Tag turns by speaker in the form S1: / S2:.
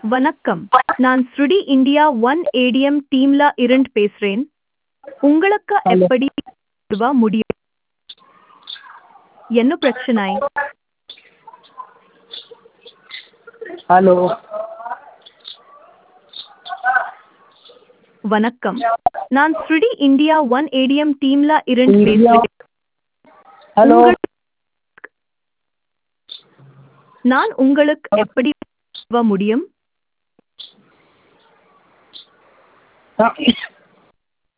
S1: வணக்கம் நான் ஸ்ருடி இந்தியா ஒன் ஏடிஎம் டீம்ல இருந்து பேசுறேன் உங்களுக்கு
S2: Hello.
S1: எப்படி உதவ முடியும் என்ன பிரச்சனை
S2: ஹலோ
S1: வணக்கம் நான் ஸ்ருடி இந்தியா ஒன் ஏடிஎம் டீம்ல இருந்து
S2: இந்தியா
S1: பேசுறேன்
S2: ஹலோ
S1: உங்கள்- நான் உங்களுக்கு எப்படி உதவ முடியும்
S2: நான்